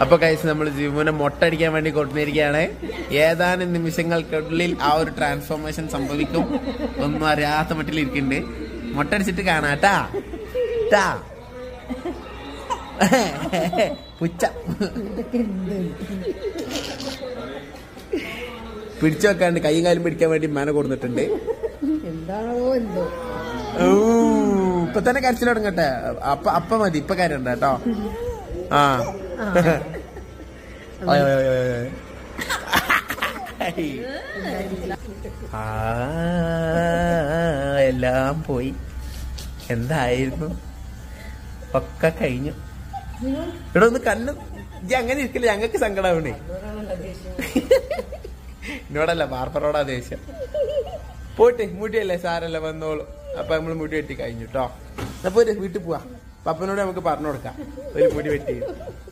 അപ്പൊ കൈസ് നമ്മൾ ജീവനെ മൊട്ടടിക്കാൻ വേണ്ടി കൊണ്ടുവന്നിരിക്കുകയാണ് ഏതാനും നിമിഷങ്ങൾക്കുള്ളിൽ ആ ഒരു ട്രാൻസ്ഫോർമേഷൻ സംഭവിക്കും ഒന്നും അറിയാത്ത മട്ടിൽ ഇരിക്കുന്നുണ്ട് മൊട്ടടിച്ചിട്ട് കാണാട്ടാ ട്ടാ പുച്ച പിടിച്ചു വെക്കാണ്ട് കൈയും കാലും പിടിക്കാൻ വേണ്ടി മാന കൊടുത്തിട്ടുണ്ട് എന്താണോ എന്തോ ഊ, ഇപ്പൊ തന്നെ കരച്ചിൽ തുടങ്ങട്ടെ അപ്പ അപ്പ മതി ഇപ്പൊ കരണ്ട കേട്ടോ ആ ഓയ്, ഓയ്, ഓയ്, ഓയ്. ആ, എല്ലാം പോയി എന്തായിരുന്നു ഒക്കെ കഴിഞ്ഞു ഇവിടെ ഒന്ന് കണ്ണു ഇജ്ജ് അങ്ങനെ ഇരിക്കില്ല ഞങ്ങൾക്ക് സങ്കടാവണേ എന്നോടല്ല ബാർബറോടാ ദേഷ്യം പോട്ടെ മുടിയല്ലേ സാരല്ല വന്നോളൂ അപ്പൊ നമ്മൾ മുടി വെട്ടി കഴിഞ്ഞു കേട്ടോ അപ്പൊ ഒരു വീട്ടിൽ പോവാ പപ്പനോട് നമുക്ക് പറഞ്ഞു കൊടുക്കാം ഒരു മുടി വെട്ടി